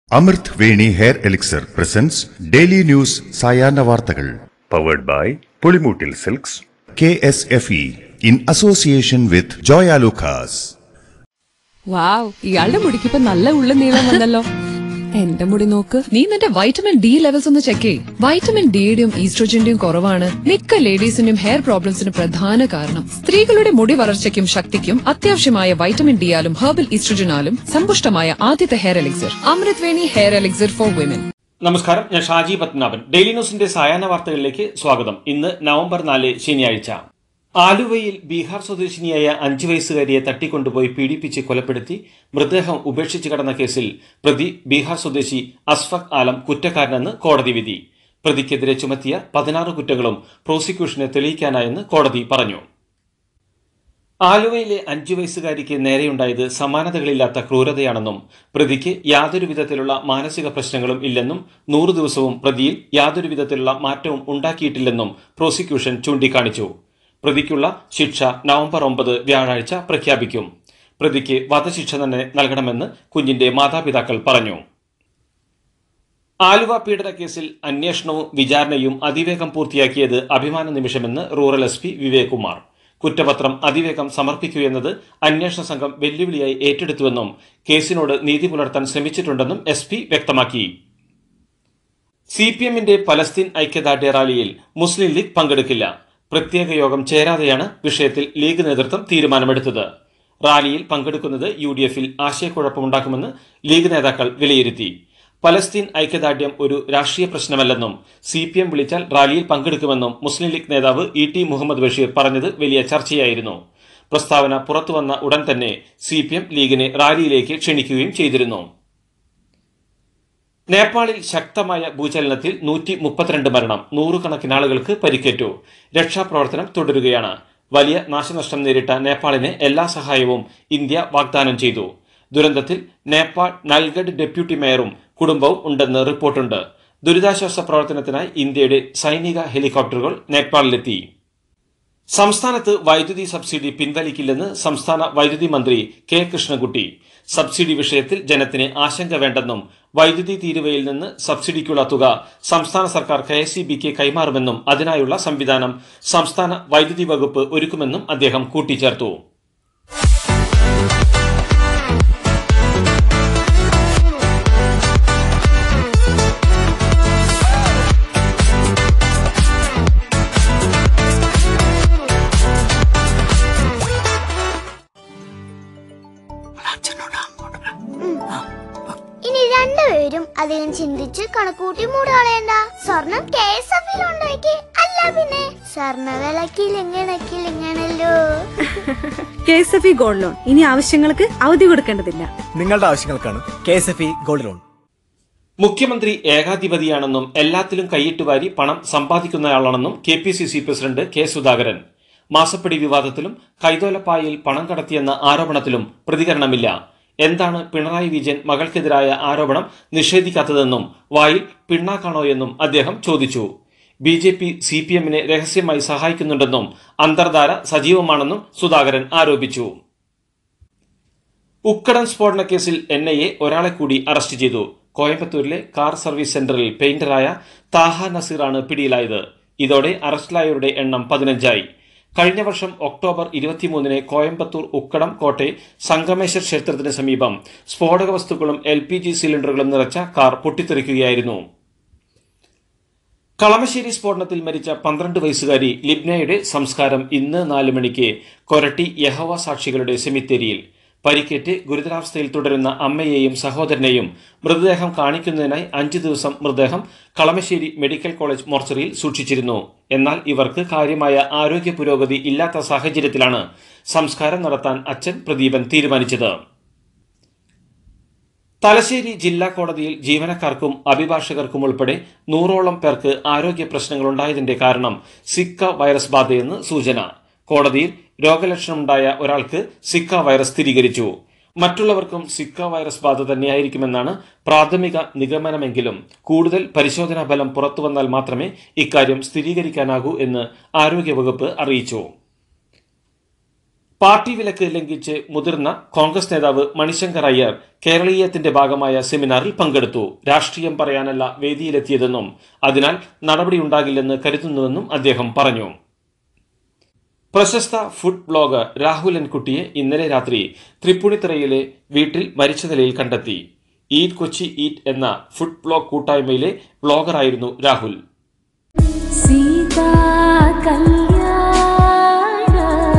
അമൃത് Veni hair elixir presents daily news സായാഹ്ന വാർത്തകൾ powered by Pulimoottil silks K S F E in association with Joyalukkas wow ഇയാളുടെ മുടിക്കിപ്പോ നല്ല ഉള്ള നീളം വന്നല്ലോ എന്റെ മുടി നോക്ക് നീ നിന്റെ വൈറ്റമിൻ ഡി ലെവൽസ് ഒന്ന് ചെക്ക് ചെയ് വൈറ്റമിൻ ഡിയുടെയും ഈസ്ട്രോജന്റെയും കുറവാണ് മിക്ക ലേഡീസിന്റെയും ഹെയർ പ്രോബ്ലംസിന് പ്രധാന കാരണം സ്ത്രീകളുടെ മുടി വളർച്ചയ്ക്കും ശക്തിക്കും അത്യാവശ്യമായ വൈറ്റമിൻ ഡിയാലും ഹെർബൽ ഈസ്ട്രോജനാലും സമ്പുഷ്ടമായ ആദ്യത്തെ hair elixir Amrit Veni hair elixir for women നമസ്കാരം ഞാൻ ഷാജി പത്മനാഭൻ ഡെയിലി ന്യൂസിന്റെ സായാഹ്ന വാർത്തകളിലേക്ക് സ്വാഗതം ഇന്ന് നവംബർ നാല് ശനിയാഴ്ച ആലുവയിൽ ബീഹാർ സ്വദേശിനിയായ അഞ്ചു വയസ്സുകാരിയെ തട്ടിക്കൊണ്ടുപോയി പീഡിപ്പിച്ച് കൊലപ്പെടുത്തി മൃതദേഹം ഉപേക്ഷിച്ച് കടന്ന കേസിൽ പ്രതി ബീഹാർ സ്വദേശി അസ്ഫക് ആലം കുറ്റക്കാരനെന്ന് കോടതി വിധി പ്രതിക്കെതിരെ ചുമത്തിയ പതിനാറ് കുറ്റങ്ങളും പ്രോസിക്യൂഷനെ തെളിയിക്കാനായെന്ന് കോടതി പറഞ്ഞു ആലുവയിലെ അഞ്ചു വയസ്സുകാരിക്ക് നേരെയുണ്ടായത് സമാനതകളില്ലാത്ത ക്രൂരതയാണെന്നും പ്രതിക്ക് യാതൊരു വിധത്തിലുള്ള മാനസിക പ്രശ്നങ്ങളും ഇല്ലെന്നും നൂറു ദിവസവും പ്രതിയിൽ യാതൊരു വിധത്തിലുള്ള മാറ്റവും ഉണ്ടാക്കിയിട്ടില്ലെന്നും പ്രോസിക്യൂഷൻ ചൂണ്ടിക്കാണിച്ചു പ്രതിക്കുള്ള ശിക്ഷ നവംബർ ഒമ്പത് വ്യാഴാഴ്ച പ്രഖ്യാപിക്കും പ്രതിക്ക് വധശിക്ഷ തന്നെ നൽകണമെന്ന് കുഞ്ഞിന്റെ മാതാപിതാക്കൾ പറഞ്ഞു ആലുവ പീഡന കേസിൽ അന്വേഷണവും വിചാരണയും അതിവേഗം പൂർത്തിയാക്കിയത് അഭിമാന നിമിഷമെന്ന് rural S P Vivek Kumar കുറ്റപത്രം അതിവേഗം സമർപ്പിക്കുകയെന്നത് അന്വേഷണ സംഘം വെല്ലുവിളിയായി ഏറ്റെടുത്തുവെന്നും കേസിനോട് നീതി പുലർത്താൻ ശ്രമിച്ചിട്ടുണ്ടെന്നും എസ് പി വ്യക്തമാക്കി സി പി എമ്മിന്റെ പലസ്തീൻ ഐക്യദാർഢ്യ റാലിയിൽ മുസ്ലിം ലീഗ് പങ്കെടുക്കില്ല പ്രത്യേക യോഗം ചേരാതെയാണ് വിഷയത്തിൽ ലീഗ് നേതൃത്വം തീരുമാനമെടുത്തത് റാലിയിൽ പങ്കെടുക്കുന്നത് യു ഡി എഫിൽ ആശയക്കുഴപ്പമുണ്ടാക്കുമെന്ന് ലീഗ് നേതാക്കൾ വിലയിരുത്തി പലസ്തീൻ ഐക്യദാർഢ്യം ഒരു രാഷ്ട്രീയ പ്രശ്നമല്ലെന്നും സി പി എം വിളിച്ചാൽ റാലിയിൽ പങ്കെടുക്കുമെന്നും മുസ്ലിം ലീഗ് നേതാവ് ഇ ടി മുഹമ്മദ് ബഷീർ പറഞ്ഞത് വലിയ ചർച്ചയായിരുന്നു പ്രസ്താവന പുറത്തുവന്ന ഉടൻ തന്നെ സി പി എം ലീഗിനെ റാലിയിലേക്ക് ക്ഷണിക്കുകയും ചെയ്തിരുന്നു നേപ്പാളിൽ ശക്തമായ ഭൂചലനത്തിൽ നൂറ്റി മുപ്പത്തിരണ്ട് മരണം നൂറുകണക്കിന് ആളുകൾക്ക് പരിക്കേറ്റു രക്ഷാപ്രവർത്തനം തുടരുകയാണ് വലിയ നാശനഷ്ടം നേരിട്ട നേപ്പാളിന് എല്ലാ സഹായവും ഇന്ത്യ വാഗ്ദാനം ചെയ്തു ദുരന്തത്തിൽ നേപ്പാൾ നൽഗഡ് ഡെപ്യൂട്ടി മേയറും കുടുംബവും ഉണ്ടെന്ന് റിപ്പോർട്ടുണ്ട് ദുരിതാശ്വാസ പ്രവർത്തനത്തിനായി ഇന്ത്യയുടെ സൈനിക ഹെലികോപ്റ്ററുകൾ നേപ്പാളിലെത്തി സംസ്ഥാനത്ത് വൈദ്യുതി സബ്സിഡി പിൻവലിക്കില്ലെന്ന് സംസ്ഥാന വൈദ്യുതി മന്ത്രി കെ കൃഷ്ണൻകുട്ടി സബ്സിഡി വിഷയത്തിൽ ജനത്തിന് ആശങ്ക വേണ്ടെന്നും വൈദ്യുതി തീരുവയിൽ നിന്ന് സബ്സിഡിക്കുള്ള തുക സംസ്ഥാന സർക്കാർ കെ എസ് ബിക്ക് കൈമാറുമെന്നും അതിനായുള്ള സംവിധാനം സംസ്ഥാന വൈദ്യുതി വകുപ്പ് ഒരുക്കുമെന്നും അദ്ദേഹം കൂട്ടിച്ചേർത്തു ഇനി രണ്ടുപേരും അധികം ചിന്തിച്ച് കണക്കൂട്ടി മൂട് കളയണ്ട സ്വർണം കെ എസ് എഫിലുണ്ടാക്കി അല്ല പിന്നെ സ്വർണ്ണ വിലക്കിലിങ്ങണക്കിലിങ്ങണല്ലോ K S F E gold loan ഇനി ആവശ്യങ്ങൾക്ക് അവധി കൊടുക്കേണ്ടതില്ല നിങ്ങളുടെ ആവശ്യങ്ങൾക്കാണ് K S F E gold loan മുഖ്യമന്ത്രി ഏകാധിപതിയാണെന്നും എല്ലാത്തിലും കൈയിട്ട് വാരി പണം സമ്പാദിക്കുന്നയാളാണെന്നും K P C C president K Sudhakaran മാസപ്പടി വിവാദത്തിലും കൈതോലപ്പായിൽ പണം കടത്തിയെന്ന ആരോപണത്തിലും പ്രതികരണമില്ല എന്താണ് പിണറായി വിജയൻ മകൾക്കെതിരായ ആരോപണം നിഷേധിക്കാത്തതെന്നും വായിൽ പിണ്ണാക്കാണോ എന്നും അദ്ദേഹം ചോദിച്ചു B J P C P എമ്മിനെ രഹസ്യമായി സഹായിക്കുന്നുണ്ടെന്നും അന്തർധാര സജീവമാണെന്നും സുധാകരൻ ആരോപിച്ചു ഉക്കടൻ സ്ഫോടന കേസിൽ എൻ ഐ എ ഒരാളെ കൂടി അറസ്റ്റ് ചെയ്തു കോയമ്പത്തൂരിലെ കാർ സർവീസ് സെന്ററിൽ പെയിന്ററായ താഹ നസീറാണ് പിടിയിലായത് ഇതോടെ അറസ്റ്റിലായവരുടെ എണ്ണം പതിനഞ്ചായി കഴിഞ്ഞ വർഷം ഒക്ടോബർ ഇരുപത്തിമൂന്നിന് കോയമ്പത്തൂർ ഉക്കടം കോട്ടെ സംഗമേശ്വർ ക്ഷേത്രത്തിന് സമീപം സ്ഫോടക വസ്തുക്കളും എൽ പി ജി സിലിണ്ടറുകളും നിറച്ച കാർ പൊട്ടിത്തെറിക്കുകയായിരുന്നു കളമശ്ശേരി സ്ഫോടനത്തിൽ മരിച്ച പന്ത്രണ്ട് വയസ്സുകാരി ലിബ്നയുടെ സംസ്കാരം ഇന്ന് നാല് മണിക്ക് കൊരട്ടി യഹോവ സാക്ഷികളുടെ സെമിത്തേരിയിൽ പരിക്കേറ്റ് ഗുരുതരാവസ്ഥയിൽ തുടരുന്ന അമ്മയെയും സഹോദരനെയും മൃതദേഹം കാണിക്കുന്നതിനായി അഞ്ചു ദിവസം മൃതദേഹം കളമശ്ശേരി മെഡിക്കൽ കോളേജ് മോർച്ചറിയിൽ സൂക്ഷിച്ചിരുന്നു എന്നാൽ ഇവർക്ക് കാര്യമായ ആരോഗ്യ പുരോഗതി ഇല്ലാത്ത സാഹചര്യത്തിലാണ് സംസ്കാരം നടത്താൻ അച്ഛൻ പ്രദീപൻ തീരുമാനിച്ചത് തലശ്ശേരി ജില്ലാ കോടതിയിൽ ജീവനക്കാർക്കും അഭിഭാഷകർക്കും ഉൾപ്പെടെ നൂറോളം പേർക്ക് ആരോഗ്യ പ്രശ്നങ്ങളുണ്ടായതിന്റെ കാരണം സിക്ക വൈറസ് ബാധയെന്ന് സൂചന കോടതിയിൽ രോഗലക്ഷണമുണ്ടായ ഒരാൾക്ക് സിക്ക വൈറസ് സ്ഥിരീകരിച്ചു മറ്റുള്ളവർക്കും സിക്ക വൈറസ് ബാധ തന്നെയായിരിക്കുമെന്നാണ് പ്രാഥമിക നിഗമനമെങ്കിലും കൂടുതൽ പരിശോധനാ ഫലം പുറത്തുവന്നാൽ മാത്രമേ ഇക്കാര്യം സ്ഥിരീകരിക്കാനാകൂ എന്ന് ആരോഗ്യവകുപ്പ് അറിയിച്ചു പാർട്ടി വിലക്ക് ലംഘിച്ച് മുതിർന്ന കോൺഗ്രസ് നേതാവ് മണിശങ്കർ അയ്യർ കേരളീയത്തിന്റെ ഭാഗമായ സെമിനാറിൽ പങ്കെടുത്തു രാഷ്ട്രീയം പറയാനല്ല വേദിയിലെത്തിയതെന്നും അതിനാൽ നടപടിയുണ്ടാകില്ലെന്ന് കരുതുന്നുവെന്നും അദ്ദേഹം പറഞ്ഞു പ്രശസ്ത ഫുഡ് ബ്ലോഗർ രാഹുൽ എൻകുട്ടിയെ ഇന്നലെ രാത്രി തൃപ്പൂണിത്തറയിലെ വീട്ടിൽ മരിച്ച നിലയിൽ കണ്ടെത്തി ഈറ്റ് കൊച്ചി ഈറ്റ് എന്ന ഫുഡ് ബ്ലോഗ് കൂട്ടായ്മയിലെ ബ്ലോഗറായിരുന്നു Rahul Sita Kalyana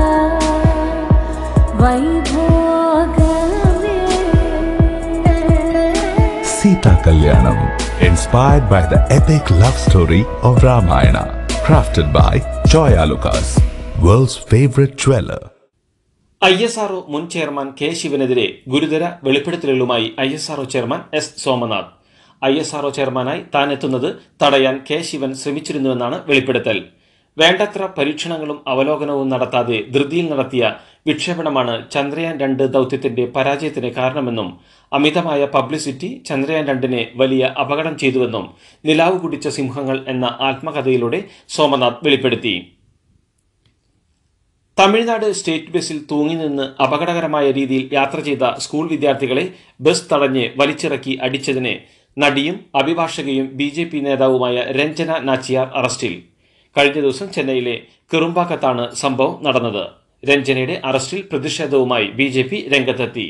Vaibhogame Sita Kalyanam, inspired by the epic love story of Ramayana, crafted by Joya Lucas, world's favorite jeweler. I S R O മുൻ ചെയർമാൻ കെ ശിവനെതിരെ ഗുരുതര വെളിപ്പെടുത്തലുകളുമായി I S R O chairman S Somanath I S R O ചെയർമാനായി താൻ എത്തുന്നത് തടയാൻ കെ ശിവൻ ശ്രമിച്ചിരുന്നുവെന്നാണ് വെളിപ്പെടുത്തൽ വേണ്ടത്ര പരീക്ഷണങ്ങളും അവലോകനവും നടത്താതെ ധൃതിയിൽ നടത്തിയ വിക്ഷേപണമാണ് ചന്ദ്രയാൻ രണ്ട് ദൗത്യത്തിന്റെ പരാജയത്തിന് കാരണമെന്നും അമിതമായ പബ്ലിസിറ്റി ചന്ദ്രയാൻ രണ്ടിനെ വലിയ അപകടം ചെയ്തുവെന്നും നിലാവ് കുടിച്ച സിംഹങ്ങൾ എന്ന ആത്മകഥയിലൂടെ സോമനാഥ് വെളിപ്പെടുത്തി തമിഴ്നാട് സ്റ്റേറ്റ് ബസ്സിൽ തൂങ്ങി നിന്ന് അപകടകരമായ രീതിയിൽ യാത്ര ചെയ്ത സ്കൂൾ വിദ്യാർത്ഥികളെ ബസ് തടഞ്ഞ് വലിച്ചിറക്കി അടിച്ചതിന് നടിയും അഭിഭാഷകയും ബി ജെ പി നേതാവുമായ രഞ്ജന നാച്ചിയാർ അറസ്റ്റിൽ കഴിഞ്ഞ ദിവസം ചെന്നൈയിലെ കിറുമ്പാക്കത്താണ് സംഭവം നടന്നത് രഞ്ജനയുടെ അറസ്റ്റിൽ പ്രതിഷേധവുമായി ബി ജെ പി രംഗത്തെത്തി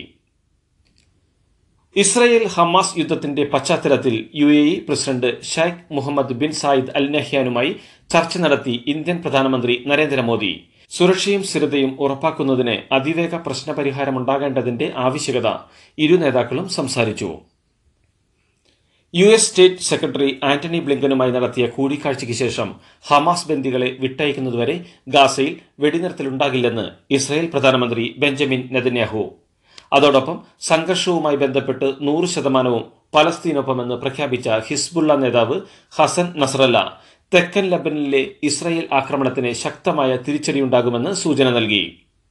ഇസ്രയേൽ ഹമാസ് യുദ്ധത്തിന്റെ പശ്ചാത്തലത്തിൽ U A E president Sheikh Mohammed bin Zayed al നഹ്യാനുമായി ചർച്ച നടത്തി ഇന്ത്യൻ പ്രധാനമന്ത്രി നരേന്ദ്രമോദി സുരക്ഷയും സ്ഥിരതയും ഉറപ്പാക്കുന്നതിന് അതിവേഗ പ്രശ്നപരിഹാരമുണ്ടാകേണ്ടതിന്റെ ആവശ്യകത ഇരു നേതാക്കളും സംസാരിച്ചു U S state secretary Antony ബ്ലിങ്കനുമായി നടത്തിയ കൂടിക്കാഴ്ചയ്ക്ക് ശേഷം ഹമാസ് ബന്ദികളെ വിട്ടയക്കുന്നതുവരെ ഗാസയിൽ വെടിനിർത്തലുണ്ടാകില്ലെന്ന് ഇസ്രായേൽ പ്രധാനമന്ത്രി ബെഞ്ചമിൻ നെതന്യാഹു അതോടൊപ്പം സംഘർഷവുമായി ബന്ധപ്പെട്ട് നൂറ് ശതമാനവും പലസ്തീനൊപ്പമെന്ന് പ്രഖ്യാപിച്ച ഹിസ്ബുള്ള നേതാവ് ഹസൻ നസ്രല്ല തെക്കൻ ലബനനിലെ ഇസ്രായേൽ ആക്രമണത്തിന് ശക്തമായ തിരിച്ചടിയുണ്ടാകുമെന്ന് സൂചന നൽകി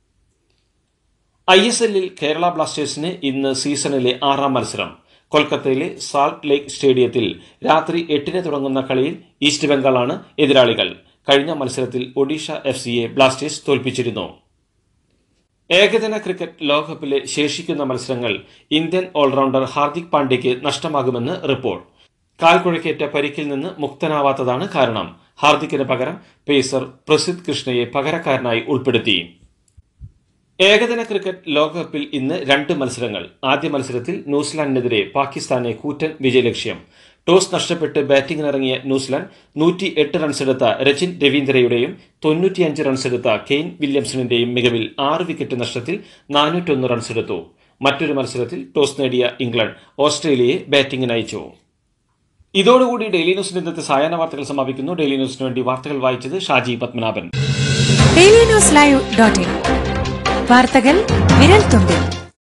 ഐ എസ് എല്ലിൽ കേരള ബ്ലാസ്റ്റേഴ്സിന് ഇന്ന് സീസണിലെ ആറാം മത്സരം കൊൽക്കത്തയിലെ സാൾട്ട് ലേക്ക് സ്റ്റേഡിയത്തിൽ രാത്രി എട്ടിന് തുടങ്ങുന്ന കളിയിൽ ഈസ്റ്റ് ബംഗാളാണ് എതിരാളികൾ കഴിഞ്ഞ മത്സരത്തിൽ ഒഡീഷ എഫ് സിയെ ബ്ലാസ്റ്റേഴ്സ് തോൽപ്പിച്ചിരുന്നു ഏകദിന ക്രിക്കറ്റ് ലോകകപ്പിലെ ശേഷിക്കുന്ന മത്സരങ്ങൾ ഇന്ത്യൻ ഓൾറൗണ്ടർ ഹാർദിക് പാണ്ഡ്യയ്ക്ക് നഷ്ടമാകുമെന്ന് റിപ്പോർട്ട് കാൽക്കുഴക്കേറ്റ പരിക്കിൽ നിന്ന് മുക്തനാവാത്തതാണ് കാരണം ഹാർദിക്കിന് പകരം പേസർ പ്രസിദ്ധ് കൃഷ്ണയെ പകരക്കാരനായി ഉൾപ്പെടുത്തി ഏകദിന ക്രിക്കറ്റ് ലോകകപ്പിൽ ഇന്ന് രണ്ട് മത്സരങ്ങൾ ആദ്യ മത്സരത്തിൽ ന്യൂസിലാൻഡിനെതിരെ പാകിസ്ഥാനെ കൂറ്റൻ വിജയലക്ഷ്യം ടോസ് നഷ്ടപ്പെട്ട് ബാറ്റിംഗിനിറങ്ങിയ ന്യൂസിലാൻഡ് നൂറ്റി എട്ട് റൺസെടുത്ത രചിൻ രവീന്ദ്രയുടെയും തൊണ്ണൂറ്റിയഞ്ച് റൺസെടുത്ത കെയ്ൻ വില്യംസണിന്റെയും മികവിൽ ആറ് വിക്കറ്റ് നഷ്ടത്തിൽ നാനൂറ്റൊന്ന് റൺസെടുത്തു മറ്റൊരു മത്സരത്തിൽ ടോസ് നേടിയ ഇംഗ്ലണ്ട് ഓസ്ട്രേലിയയെ ബാറ്റിംഗിന് അയച്ചു ഇതോടുകൂടി ഡെയിലി ന്യൂസിന്റെ ഇന്നത്തെ സായാഹ്ന വാർത്തകൾ സമാപിക്കുന്നു ഡെയിലി ന്യൂസിന് വേണ്ടി വാർത്തകൾ വായിച്ചത് Shaji Padmanabhan daily news live dot in വാർത്തകൾ വിരൽ തുമ്പിൽ